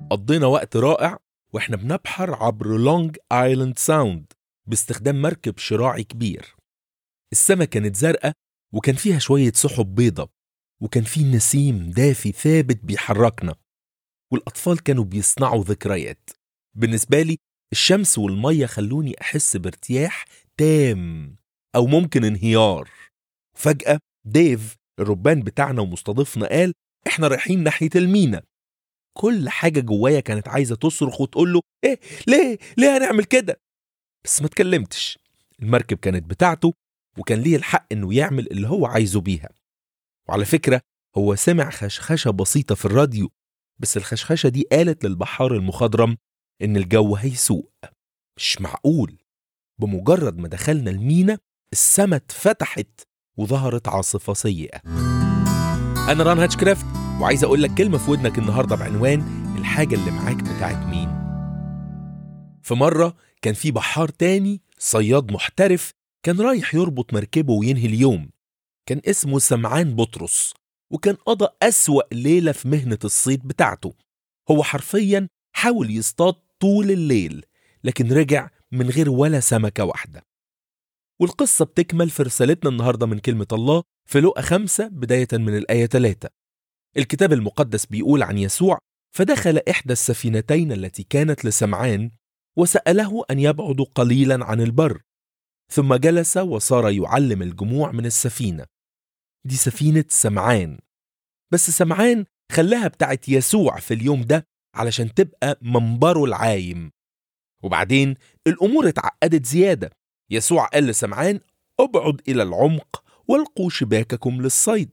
قضينا وقت رائع واحنا بنبحر عبر لونج ايلاند ساوند باستخدام مركب شراعي كبير السما كانت زرقاء وكان فيها شوية سحب بيضة وكان في نسيم دافي ثابت بيحركنا والأطفال كانوا بيصنعوا ذكريات بالنسبة لي الشمس والمية خلوني أحس بارتياح تام أو ممكن انهيار فجأة ديف الربان بتاعنا ومستضيفنا قال احنا رايحين ناحية المينا كل حاجة جوايا كانت عايزة تصرخ وتقول له ايه ليه ليه هنعمل كده بس ما اتكلمتش المركب كانت بتاعته وكان ليه الحق انه يعمل اللي هو عايزه بيها وعلى فكرة هو سمع خشخشة بسيطة في الراديو بس الخشخشة دي قالت للبحار المخضرم إن الجو هيسوء مش معقول بمجرد ما دخلنا المينا السما اتفتحت وظهرت عاصفة سيئة أنا ران هاتشكرافت وعايز أقول لك كلمة في ودنك النهاردة بعنوان الحاجة اللي معاك بتاعت مين في مرة كان في بحار تاني صياد محترف كان رايح يربط مركبه وينهي اليوم كان اسمه سمعان بطرس وكان قضى أسوأ ليلة في مهنة الصيد بتاعته هو حرفيا حاول يصطاد طول الليل لكن رجع من غير ولا سمكة واحدة والقصة بتكمل في رسالتنا النهاردة من كلمة الله في لقى خمسة بداية من الآية 3 الكتاب المقدس بيقول عن يسوع فدخل إحدى السفينتين التي كانت لسمعان وسأله أن يبعد قليلا عن البر ثم جلس وصار يعلم الجموع من السفينة دي سفينة سمعان بس سمعان خلاها بتاعت يسوع في اليوم ده علشان تبقى منبره العايم وبعدين الأمور اتعقدت زيادة يسوع قال لسمعان ابعد إلى العمق والقوا شباككم للصيد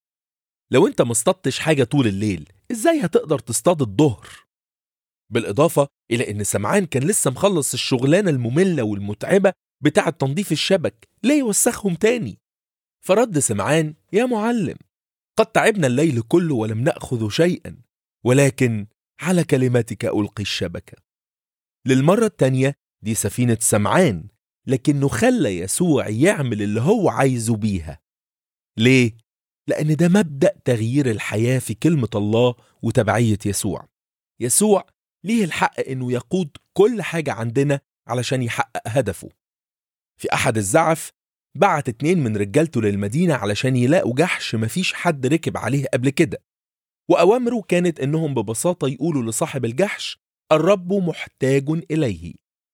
لو انت مصطدتش حاجة طول الليل ازاي هتقدر تصطاد الظهر بالإضافة إلى إن سمعان كان لسه مخلص الشغلانة المملة والمتعبة بتاعة تنظيف الشبك ليه يوسخهم تاني فرد سمعان يا معلم قد تعبنا الليل كله ولم نأخذ شيئا ولكن على كلمتك ألقي الشبكة للمرة التانية دي سفينة سمعان لكنه خلى يسوع يعمل اللي هو عايزه بيها ليه؟ لأن ده مبدأ تغيير الحياة في كلمة الله وتبعية يسوع يسوع ليه الحق إنه يقود كل حاجة عندنا علشان يحقق هدفه في أحد الزعف بعت اتنين من رجالته للمدينة علشان يلاقوا جحش مفيش حد ركب عليه قبل كده وأوامره كانت إنهم ببساطة يقولوا لصاحب الجحش الرب محتاج إليه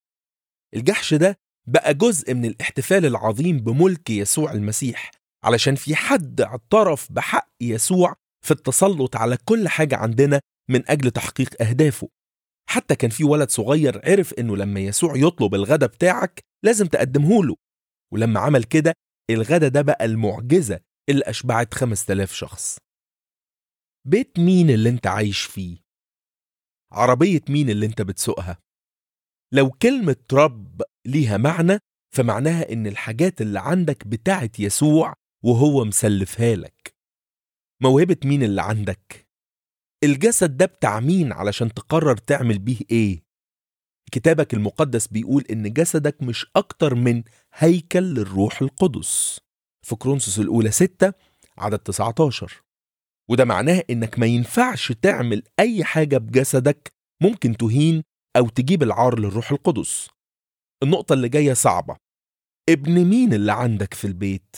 الجحش ده بقى جزء من الاحتفال العظيم بملك يسوع المسيح علشان في حد اعترف بحق يسوع في التسلط على كل حاجة عندنا من أجل تحقيق أهدافه حتى كان في ولد صغير عرف إنه لما يسوع يطلب الغدا بتاعك لازم تقدمه له ولما عمل كده الغدا ده بقى المعجزة اللي أشبعت خمس تلاف شخص بيت مين اللي انت عايش فيه؟ عربية مين اللي انت بتسوقها؟ لو كلمة رب ليها معنى فمعناها إن الحاجات اللي عندك بتاعت يسوع وهو مسلفها لك موهبة مين اللي عندك؟ الجسد ده بتاع مين علشان تقرر تعمل بيه ايه؟ كتابك المقدس بيقول إن جسدك مش أكتر من هيكل للروح القدس في كرونسوس الأولى 6 عدد 19 وده معناه إنك ما ينفعش تعمل أي حاجة بجسدك ممكن تهين أو تجيب العار للروح القدس النقطة اللي جاية صعبة ابن مين اللي عندك في البيت؟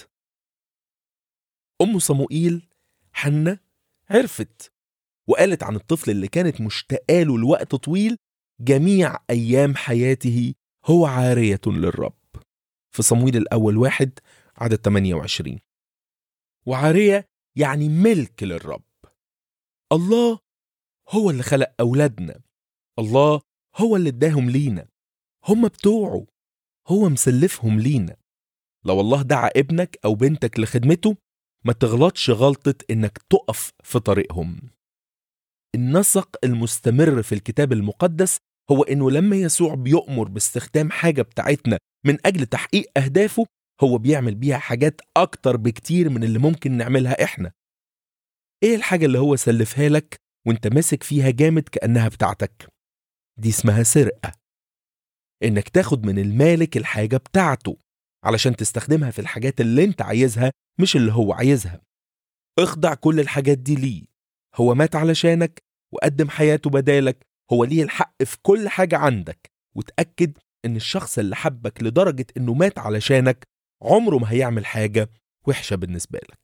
أم صموئيل حنة عرفت وقالت عن الطفل اللي كانت مشتاقاله لوقت طويل جميع أيام حياته هو عارية للرب في صمويل الأول واحد عدد 28 وعارية يعني ملك للرب الله هو اللي خلق أولادنا الله هو اللي اداهم لينا هم بتوعه هو مسلفهم لينا لو الله دعا ابنك أو بنتك لخدمته ما تغلطش غلطة إنك تقف في طريقهم النسق المستمر في الكتاب المقدس هو إنه لما يسوع بيؤمر باستخدام حاجة بتاعتنا من أجل تحقيق أهدافه هو بيعمل بيها حاجات أكتر بكتير من اللي ممكن نعملها إحنا إيه الحاجة اللي هو سلفها لك وإنت ماسك فيها جامد كأنها بتاعتك دي اسمها سرقة إنك تاخد من المالك الحاجة بتاعته علشان تستخدمها في الحاجات اللي انت عايزها مش اللي هو عايزها اخضع كل الحاجات دي ليه هو مات علشانك وقدم حياته بدالك هو ليه الحق في كل حاجة عندك وتأكد إن الشخص اللي حبك لدرجة إنه مات علشانك عمره ما هيعمل حاجة وحشة بالنسبة لك